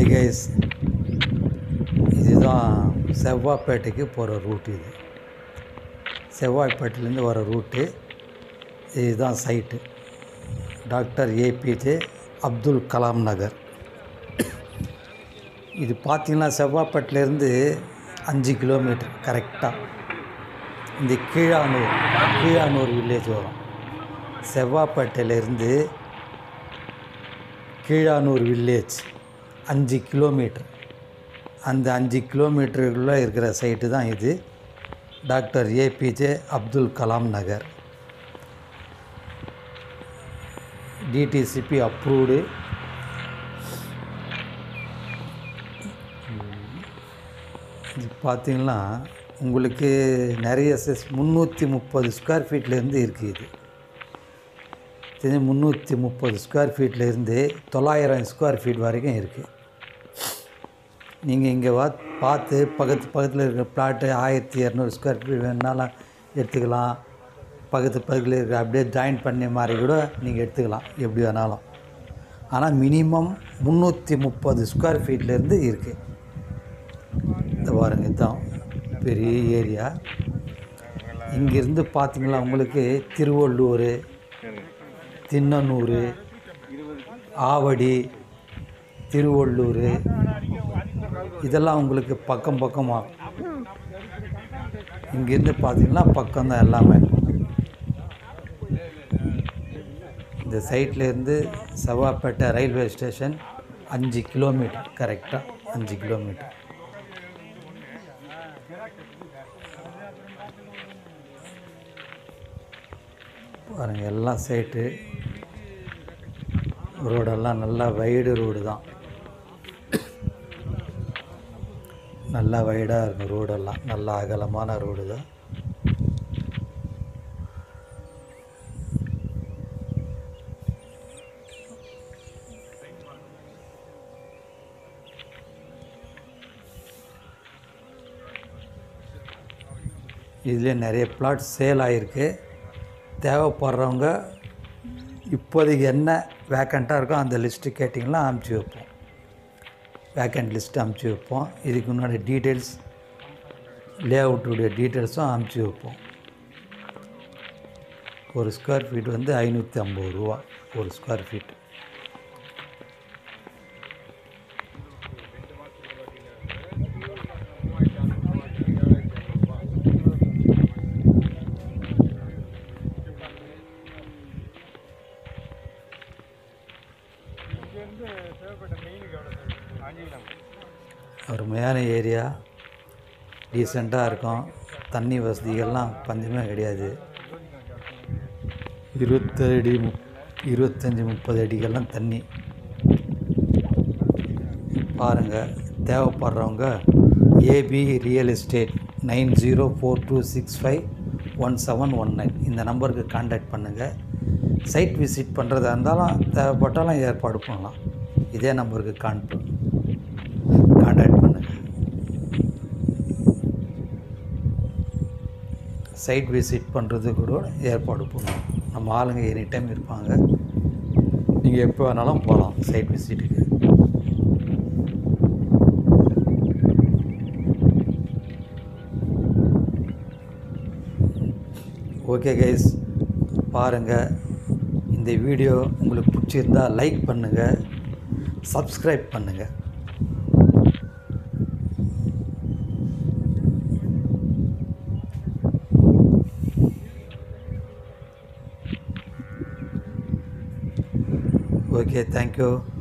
hi guys இதுதான் செவ்வாப்பேட்டைக்கு போகிற root இது செவ்வாய்ப்பேட்டையிலேருந்து வர ரூட்டு இதுதான் site doctor APJ Abdul Kalam Nagar இது பார்த்தீங்கன்னா செவ்வாப்பேட்டிலேருந்து அஞ்சு கிலோமீட்டர் கரெக்டாக இந்த கீழானூர் கீழானூர் வில்லேஜ் வரும் செவ்வாப்பேட்டையிலேருந்து கீழானூர் வில்லேஜ் அஞ்சு கிலோமீட்டர் அந்த அஞ்சு கிலோமீட்டருக்குள்ளே இருக்கிற சைட்டு தான் இது doctor APJ Abdul Kalam Nagar DTCP approved இது பார்த்தீங்கன்னா உங்களுக்கு நிறைய செஸ் முந்நூற்றி முப்பது ஸ்கொயர் ஃபீட்லேருந்து இருக்குது இது இது முந்நூற்றி முப்பது ஸ்கொயர் ஃபீட்லேருந்து தொள்ளாயிரம் ஸ்கொயர் ஃபீட் வரைக்கும் இருக்குது நீங்கள் இங்கே வா பார்த்து பக்கத்து பக்கத்தில் இருக்கிற பிளாட்டு ஆயிரத்தி இரநூறு ஸ்கொயர் ஃபீட் வேணுனாலும் எடுத்துக்கலாம் பக்கத்து பக்கத்தில் இருக்கிற அப்படியே ஜாயின் பண்ண மாதிரி கூட நீங்கள் எடுத்துக்கலாம் எப்படி வேணாலும் ஆனால் மினிமம் முந்நூற்றி முப்பது ஸ்கொயர் ஃபீட்லேருந்து இருக்குது இந்த பாருங்க இதுதான் பெரிய ஏரியா இங்கேருந்து பார்த்தீங்களா உங்களுக்கு திருவள்ளூர் திண்ணனூர் ஆவடி திருவள்ளூர் இதெல்லாம் உங்களுக்கு பக்கம் பக்கமாக இங்கேருந்து பார்த்தீங்கன்னா பக்கம் தான் எல்லாமே இந்த சைட்லேருந்து செவ்வாப்பேட்டை ரயில்வே ஸ்டேஷன் அஞ்சு கிலோமீட்டர் கரெக்டாக அஞ்சு கிலோமீட்டர் பாருங்கள் எல்லாம் சைட்டு ரோடெல்லாம் நல்லா வைடு ரோடு தான் நல்லா வைடாக இருக்கும் ரோடெல்லாம் நல்லா அகலமான ரோடு தான் இதில் நிறைய பிளாட் சேல் ஆகிருக்கு தேவைப்படுறவங்க இப்போதைக்கு என்ன வேக்கண்ட்டாக இருக்கோ அந்த லிஸ்ட்டு கேட்டிங்கன்னா அனுப்பிச்சி வைப்போம் வேக்கண்ட் லிஸ்ட்டு அனுப்பிச்சி வைப்போம் இதுக்கு முன்னாடி டீட்டெயில்ஸ் லே அவுட்டுடைய டீட்டெயில்ஸும் அனுப்பிச்சி வைப்போம் ஒரு ஸ்கொயர் ஃபீட் வந்து ஐநூற்றி ஐம்பது ரூபா ஒரு ஸ்கொயர் ஃபீட் அருமையான ஏரியா டீசெண்டாக இருக்கும் தண்ணி வசதிகள்லாம் பஞ்சமே கிடையாது இருபத்தடி முப் இருபத்தஞ்சி முப்பது அடிக்கெல்லாம் தண்ணி பாருங்கள் தேவைப்படுறவங்க AP real estate nine zero four two six five one seven one nine இந்த நம்பருக்கு காண்டாக்ட் பண்ணுங்கள் சைட் விசிட் பண்ணுறதா இருந்தாலும் தேவைப்பட்டாலும் ஏற்பாடு பண்ணலாம் இதே நம்பருக்கு கான் காண்டாக்ட் பண்ணுங்கள் சைட் விசிட் பண்ணுறது கூட ஏற்பாடு பண்ணுவோம் நம்ம ஆளுங்க எனி டைம் இருப்பாங்க நீங்கள் எப்போ வேணாலும் போகலாம் சைட் விசிட்டுக்கு ஓகே கைஸ் பாருங்கள் இந்த வீடியோ உங்களுக்கு பிடிச்சிருந்தா லைக் பண்ணுங்கள் சப்ஸ்கிரைப் பண்ணுங்கள் ஓகே தேங்க்யூ